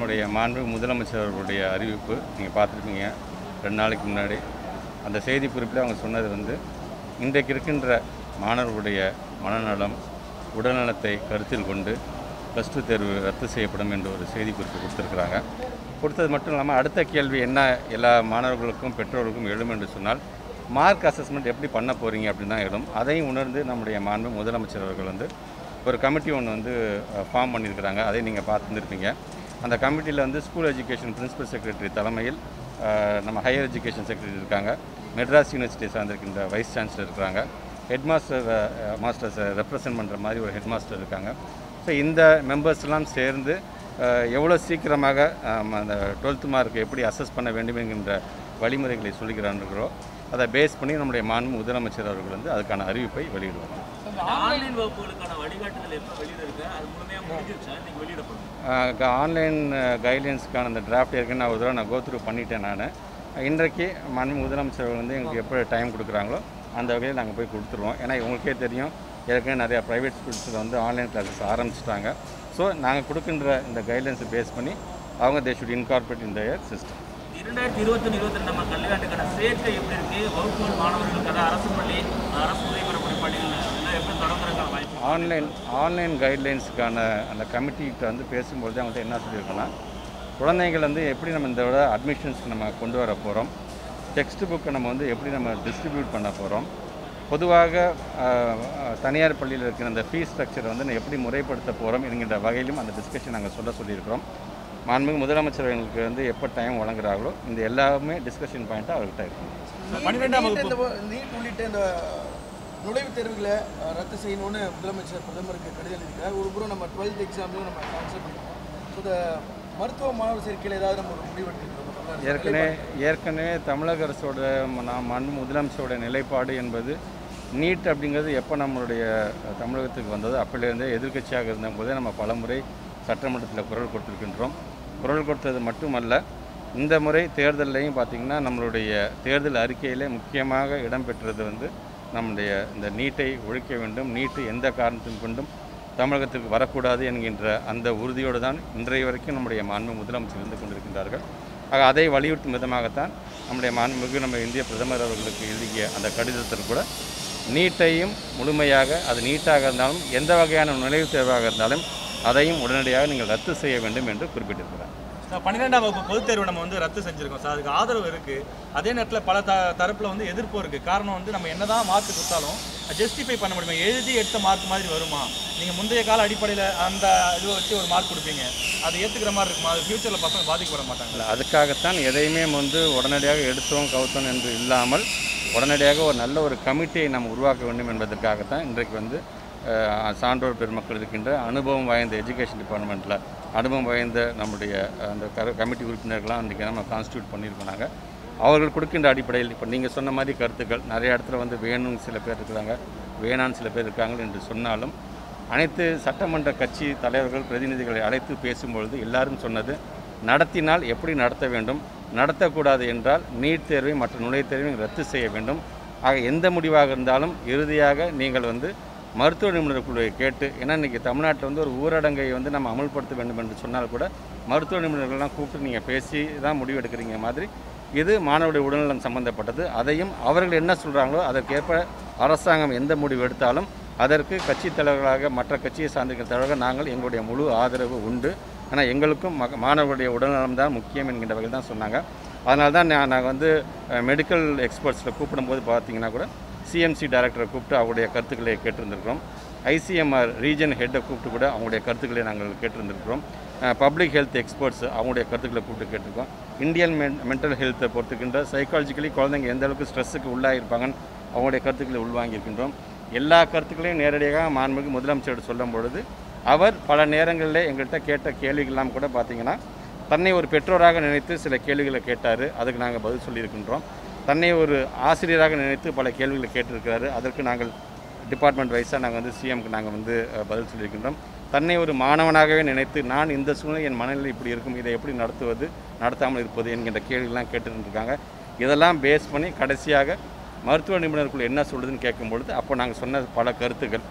நம்முடைய மாண்பு முதலமைச்சர் அவர்களுடைய அறிவிப்பு நீங்கள் பார்த்துருப்பீங்க ரெண்டு நாளைக்கு முன்னாடி அந்த செய்தி குறிப்பில் அவங்க சொன்னது வந்து இன்றைக்கு இருக்கின்ற மாணவர்களுடைய மனநலம் உடல்நலத்தை கருத்தில் கொண்டு ப்ளஸ் டூ தேர்வு ரத்து செய்யப்படும் என்ற ஒரு செய்தி குறிப்பு கொடுத்துருக்குறாங்க கொடுத்தது மட்டும் இல்லாமல் அடுத்த கேள்வி என்ன எல்லா மாணவர்களுக்கும் பெற்றோர்களுக்கும் எழும் என்று சொன்னால் மார்க் அசஸ்மெண்ட் எப்படி பண்ண போகிறீங்க அப்படின்னு தான் எழும் அதையும் உணர்ந்து நம்முடைய மாண்பு முதலமைச்சர் அவர்கள் வந்து ஒரு கமிட்டி ஒன்று வந்து ஃபார்ம் பண்ணியிருக்கிறாங்க அதை நீங்கள் பார்த்துருப்பீங்க அந்த கமிட்டியில் வந்து ஸ்கூல் எஜுகேஷன் பிரின்சிபல் செக்ரட்டரி தலைமையில் அஹ், நம்ம ஹையர் எஜுகேஷன் செக்ரட்டரி இருக்காங்க மெட்ராஸ் யூனிவர்சிட்டி சார்ந்திருக்கின்ற வைஸ் சான்சலர் இருக்கிறாங்க ஹெட் மாஸ்டர் மாஸ்டர்ஸை ரெப்ரசன்ட் பண்ணுற மாதிரி ஒரு ஹெட் மாஸ்டர் இருக்காங்க ஸோ இந்த மெம்பர்ஸ் எல்லாம் சேர்ந்து அஹ், எவ்வளோ சீக்கிரமாக அஹ், அந்த டுவெல்த் மார்க் எப்படி அசஸ் பண்ண வேண்டும் என்கின்ற வழிமுறைகளை சொல்லிக்கிறார்களோ அதை பேஸ் பண்ணி நம்முடைய மாண்பு முதலமைச்சர் அவர்கள் வந்து அதுக்கான அறிவிப்பை வெளியிடுவாங்க ஆன்லைன் வகுப்புகளுக்கான வழிகாட்டுதல் எப்போ வெளியிட இருக்கு அது முழுமையாக முடிஞ்சிருச்சா இன்னைக்கு வெளியிடப்படும் ஆன்லைன் கைட்லைன்ஸ்க்கான அந்த டிராஃப்ட் ஏற்கனவே நான் ஒரு தடவை நான் கோத்ரூ பண்ணிட்டேன் நான் இன்றைக்கு மாண்பு முதலமைச்சர் அவர்கள் வந்து எங்களுக்கு எப்போ டைம் கொடுக்குறாங்களோ அந்த வகையில் நாங்கள் போய் கொடுத்துருவோம் ஏன்னா உங்களுக்கே தெரியும் ஏற்கனவே நிறையா ப்ரைவேட் ஸ்கூல்ஸில் வந்து ஆன்லைன் கிளாஸஸ் ஆரம்பிச்சிட்டாங்க ஸோ நாங்கள் கொடுக்கின்ற இந்த கைட்லைன்ஸை பேஸ் பண்ணி அவங்க தே ஷுட் இன்கார்பரேட் இந்த சிஸ்டம் இரண்டாயிரத்தி இருபத்தொன்று இருபத்தி ரெண்டு நம்ம கல்வியாண்டுக்கான சேர்க்கை எப்படி இருக்கு வகுப்புகள் மாணவர்களுக்கான அரசு பள்ளி அரசு உதவிபெறக்கூடிய பள்ளிகள் எல்லாம் எப்படி தொடங்குறதுக்கான வாய்ப்பு ஆன்லைன் ஆன்லைன் கைட்லைன்ஸுக்கான அந்த கமிட்டிகிட்ட வந்து பேசும்பொழுது அவங்கள்ட்ட என்ன சொல்லியிருக்கோன்னா குழந்தைகள் வந்து எப்படி நம்ம இந்த விட அட்மிஷன்ஸ் நம்ம கொண்டு வர போகிறோம் டெக்ஸ்ட் புக்கை நம்ம வந்து எப்படி நம்ம டிஸ்ட்ரிபியூட் பண்ண போகிறோம் பொதுவாக ஆஹ், தனியார் பள்ளியில் இருக்கிற அந்த ஃபீஸ் ஸ்ட்ரக்சரை வந்து நம்ம எப்படி முறைப்படுத்த போகிறோம் என்கின்ற வகையிலும் அந்த டிஸ்கஷன் நாங்கள் சொல்ல சொல்லியிருக்கிறோம் மாண்புமிகு முதலமைச்சர் எங்களுக்கு வந்து எப்போ டைம் வழங்குறாங்களோ இந்த எல்லாமே டிஸ்கஷன் பாயிண்ட்டாக அவர்கிட்ட இருக்கும் பன்னிரெண்டாம் வகுப்பு நீட் உள்ளிட்ட இந்த நுழைவுத் தேர்வுகளை அஹ், ரத்து செய்யணும்னு முதலமைச்சர் பிரதமருக்கு கடிதம் எழுதியிருக்கார் ஒரு புறம் நம்ம டுவெல்த் எக்ஸாம்லையும் நம்ம கேன்சல் பண்ணிருக்கோம் ஸோ இந்த மருத்துவ மாணவர் சேர்க்கையில் ஏதாவது நம்ம ஒரு முடிவெடுத்துக்கிறோம் தமிழ்நாடு ஏற்கனவே ஏற்கனவே தமிழக அரசோட ம- நாம் மண் முதலமைச்சரோட நிலைப்பாடு என்பது நீட் அப்படிங்கிறது எப்போ நம்மளுடைய அஹ், தமிழகத்துக்கு வந்ததோ அப்போலேருந்தே எதிர்க்கட்சியாக இருந்தபோதே நம்ம பலமுறை சட்டமன்றத்தில் குரல் கொடுத்துருக்கின்றோம் குரல் கொடுத்தது மட்டுமல்ல இந்த முறை தேர்தல்லையும் பார்த்திங்கன்னா நம்மளுடைய தேர்தல் அறிக்கையிலே முக்கியமாக இடம்பெற்றது வந்து நம்முடைய இந்த நீட்டை ஒழிக்க வேண்டும் நீட்டு எந்த காரணத்தின் கொண்டும் தமிழகத்திற்கு வரக்கூடாது என்கின்ற அந்த உறுதியோடு தான் இன்றைய வரைக்கும் நம்முடைய மாண்பு முதலமைச்சர் இருந்து கொண்டிருக்கின்றார்கள் ஆக அதை வலியுறுத்தும் விதமாகத்தான் நம்முடைய மாண்புமிகு நம்ம இந்திய பிரதமர் அவர்களுக்கு எழுதிய அந்த கடிதத்தில் கூட நீட்டையும் முழுமையாக அது நீட்டாக இருந்தாலும் எந்த வகையான நுழைவுத் தேர்வாக இருந்தாலும் அதையும் உடனடியாக நீங்கள் ரத்து செய்ய வேண்டும் என்று குறிப்பிட்டிருக்கிறார் சார் பன்னிரெண்டாம் வகுப்பு பொதுத் தேர்வு நம்ம வந்து ரத்து செஞ்சிருக்கோம் சார் அதுக்கு ஆதரவு இருக்கு அதே நேரத்தில் பல த தரப்புல வந்து எதிர்ப்பும் இருக்கு காரணம் வந்து நம்ம என்னதான் மார்க் கொடுத்தாலும் ஜஸ்டிஃபை பண்ண முடியுமா எழுதி எடுத்த மார்க் மாதிரி வருமா நீங்க முந்தைய கால அடிப்படையில் அந்த இது வச்சு ஒரு மார்க் கொடுப்பீங்க அதை ஏத்துக்கிற மாதிரி இருக்குமா அது ஃபியூச்சரில் பசங்க பாதிக்கப்பட மாட்டாங்க இல்லை அதுக்காகத்தான் எதையுமே வந்து உடனடியாக எடுத்தோம் கவுத்தோம் என்று இல்லாமல் உடனடியாக ஒரு நல்ல ஒரு கமிட்டியை நாம் உருவாக்க வேண்டும் என்பதற்காகத்தான் இன்றைக்கு வந்து அஹ், சான்றோர் பெருமக்கள் இருக்கின்ற அனுபவம் வாய்ந்த எஜுகேஷன் டிபார்ட்மெண்ட்டில் அனுபவம் வாய்ந்த நம்முடைய அஹ், அந்த க கமிட்டி உறுப்பினர்கள்லாம் இன்றைக்கி நம்ம கான்ஸ்டியூட் பண்ணியிருக்கோம் நாங்கள் அவர்கள் கொடுக்கின்ற அடிப்படையில் இப்போ நீங்கள் சொன்ன மாதிரி கருத்துக்கள் நிறைய இடத்துல வந்து வேணும்னு சில பேர் இருக்கிறாங்க வேணான்னு சில பேர் இருக்காங்க என்று சொன்னாலும் அனைத்து சட்டமன்ற கட்சி தலைவர்கள் பிரதிநிதிகளை அழைத்து பேசும்பொழுது எல்லாரும் சொன்னது நடத்தினால் எப்படி நடத்த வேண்டும் நடத்தக்கூடாது என்றால் நீட் தேர்வை மற்ற நுழைவுத் தேர்வையும் ரத்து செய்ய வேண்டும் ஆக எந்த முடிவாக இருந்தாலும் இறுதியாக நீங்கள் வந்து மருத்துவ நிபுணர் குழுவை கேட்டு ஏன்னா இன்றைக்கி தமிழ்நாட்டில் வந்து ஒரு ஊரடங்கை வந்து நம்ம அமல்படுத்த வேண்டும் என்று சொன்னால் கூட மருத்துவ நிபுணர்கள்லாம் கூப்பிட்டு நீங்கள் பேசி தான் முடிவெடுக்கிறீங்க மாதிரி இது மாணவருடைய உடல்நலம் சம்பந்தப்பட்டது அதையும் அவர்கள் என்ன சொல்கிறாங்களோ அதற்கேற்ப அரசாங்கம் எந்த முடிவு எடுத்தாலும் அதற்கு கட்சி தலைவர்களாக மற்ற கட்சியை சார்ந்திருக்கிற தலைவர்கள் நாங்கள் எங்களுடைய முழு ஆதரவு உண்டு ஆனால் எங்களுக்கும் மக மாணவர்களுடைய உடல்நலம் தான் முக்கியம் என்கின்ற வகையில் தான் சொன்னாங்க அதனால தான் நான் நாங்கள் வந்து மெடிக்கல் எக்ஸ்பர்ட்ஸில் கூப்பிடும்போது பார்த்தீங்கன்னா கூட சிஎம்சி டைரக்டரை கூப்பிட்டு அவருடைய கருத்துக்களை கேட்டிருந்திருக்கிறோம் ஐசிஎம்ஆர் ரீஜன் ஹெட்டை கூப்பிட்டு கூட அவங்களுடைய கருத்துக்களை நாங்கள் கேட்டிருந்திருக்கிறோம் பப்ளிக் ஹெல்த் எக்ஸ்பர்ட்ஸ் அவங்களுடைய கருத்துக்களை கூப்பிட்டு கேட்டிருக்கோம் இந்தியன் மென் மென்டல் ஹெல்த்தை பொறுத்துக்கின்ற சைக்காலஜிக்கலி குழந்தைங்க எந்த அளவுக்கு ஸ்ட்ரெஸ்ஸுக்கு உள்ளாகிருப்பாங்கன்னு அவங்களுடைய கருத்துக்களை உள்வாங்கியிருக்கின்றோம் எல்லா கருத்துக்களையும் நேரடியாக மாண்புமிகு முதலமைச்சர் சொல்லும் பொழுது அவர் பல நேரங்களில் எங்கள்கிட்ட கேட்ட கேள்விகள்லாம் கூட பார்த்தீங்கன்னா தன்னை ஒரு பெற்றோராக நினைத்து சில கேள்விகளை கேட்டார் அதுக்கு நாங்கள் பதில் சொல்லியிருக்கின்றோம் தன்னை ஒரு ஆசிரியராக நினைத்து பல கேள்விகளை கேட்டிருக்கிறாரு அதற்கு நாங்கள் டிபார்ட்மெண்ட் வைஸாக நாங்கள் வந்து சிஎம்க்கு நாங்கள் வந்து அஹ், பதில் சொல்லியிருக்கின்றோம் தன்னை ஒரு மாணவனாகவே நினைத்து நான் இந்த சூழ்நிலை என் மனநிலை இப்படி இருக்கும் இதை எப்படி நடத்துவது நடத்தாமல் இருப்பது என்கின்ற கேள்விகள்லாம் கேட்டுருந்துருக்காங்க இதெல்லாம் பேஸ் பண்ணி கடைசியாக மருத்துவ நிபுணர்கள் என்ன சொல்லுதுன்னு கேட்கும் பொழுது அப்போ நாங்கள் சொன்ன பல கருத்துக்கள்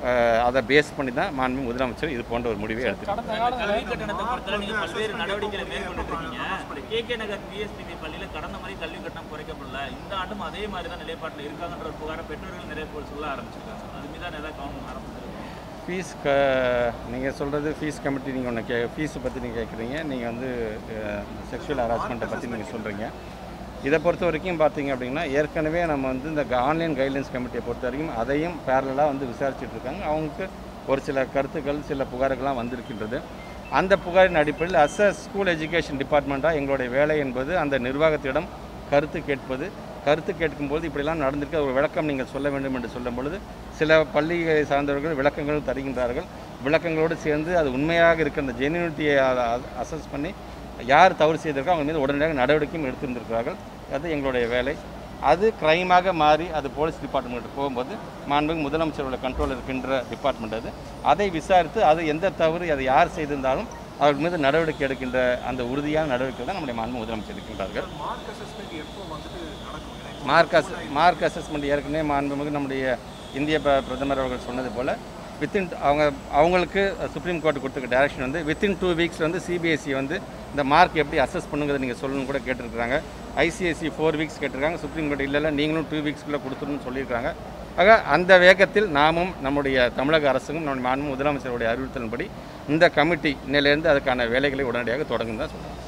அஹ், அதை பேஸ் பண்ணி தான் மாண்பு முதலமைச்சர் இது போன்ற ஒரு முடிவை எடுத்திருக்காங்க கல்வி கட்டணத்தை பொறுத்தவரை நீங்க பல்வேறு நடவடிக்கைகளை மேற்கொண்டு இருக்கீங்க கே கே நகர் பிஎஸ்பிபி பள்ளியில கடந்த முறை கல்வி கட்டணம் குறைக்கப்படல இந்த ஆண்டும் அதே மாதிரி தான் நிலைப்பாட்டில் இருக்காங்கன்ற ஒரு புகாரை பெற்றோர்கள் நிறைய பேர் சொல்ல ஆரம்பிச்சிருக்காங்க அது மீதான ஏதாவது கவனம் ஆரம்பிச்சிருக்காங்க ஃபீஸ் க நீங்கள் சொல்கிறது ஃபீஸ் கமிட்டி நீங்கள் ஒன்று கே ஃபீஸை பற்றி நீங்கள் கேட்குறீங்க நீங்கள் வந்து செக்ஷுவல் ஹராஸ்மெண்ட்டை பற்றி நீங்கள் சொல்கிறீங்க இதை பொறுத்த வரைக்கும் பார்த்தீங்க அப்படின்னா ஏற்கனவே நம்ம வந்து இந்த ஆன்லைன் கைட்லைன்ஸ் கமிட்டியை பொறுத்த வரைக்கும் அதையும் பேரலாக வந்து விசாரிச்சுட்டு இருக்காங்க அவங்களுக்கு ஒரு சில கருத்துக்கள் சில புகார்கள்லாம் வந்திருக்கின்றது அந்த புகாரின் அடிப்படையில் அஸ் அ ஸ்கூல் எஜுகேஷன் டிபார்ட்மெண்ட்டாக எங்களுடைய வேலை என்பது அந்த நிர்வாகத்திடம் கருத்து கேட்பது கருத்து கேட்கும்போது இப்படிலாம் நடந்திருக்கு ஒரு விளக்கம் நீங்கள் சொல்ல வேண்டும் என்று சொல்லும் பொழுது சில பள்ளியை சார்ந்தவர்கள் விளக்கங்கள் தருகின்றார்கள் விளக்கங்களோடு சேர்ந்து அது உண்மையாக இருக்கிற அந்த ஜென்யூனிட்டியை அசஸ் பண்ணி யார் தவறு செய்திருக்கோ அவங்க மீது உடனடியாக நடவடிக்கையும் எடுத்திருந்திருக்கிறார்கள் அது எங்களுடைய வேலை அது கிரைமாக மாறி அது போலீஸ் டிபார்ட்மெண்ட் போகும்போது மாண்புமிகு முதலமைச்சரோட கண்ட்ரோல் இருக்கின்ற டிபார்ட்மெண்ட் அது அதை விசாரித்து அது எந்த தவறு அதை யார் செய்திருந்தாலும் அவர்கள் மீது நடவடிக்கை எடுக்கின்ற அந்த உறுதியான நடவடிக்கை தான் நம்முடைய மாண்பு முதலமைச்சர் இருக்கின்றார்கள் மார்க் அஸ் மார்க் அசஸ்மெண்ட் ஏற்கனவே மாண்புமிகு நம்முடைய இந்திய ப- பிரதமர் அவர்கள் சொன்னது போல் வித்தின் அவங்க அவங்களுக்கு சுப்ரீம் கோர்ட் கொடுத்துருக்க டைரக்ஷன் வந்து வித்தின் டூ வீக்ஸ் வந்து சிபிஎஸ்சி வந்து இந்த மார்க் எப்படி அசஸ் பண்ணுங்கிறத நீங்கள் சொல்லணும்னு கூட கேட்டிருக்கிறாங்க ஐசிஎஸ்சி ஃபோர் வீக்ஸ் கேட்டிருக்காங்க சுப்ரீம் கோர்ட் இல்லை இல்லை நீங்களும் டூ வீக்ஸ்க்குள்ளே கொடுத்துருன்னு சொல்லியிருக்காங்க ஆக அந்த வேகத்தில் நாமும் நம்முடைய தமிழக அரசும் நம்முடைய மாண்பு முதலமைச்சருடைய அறிவுறுத்தலின்படி இந்த கமிட்டி இன்னிலேருந்து அதுக்கான வேலைகளை உடனடியாக தொடங்கும் தான் சொல்லுவோம்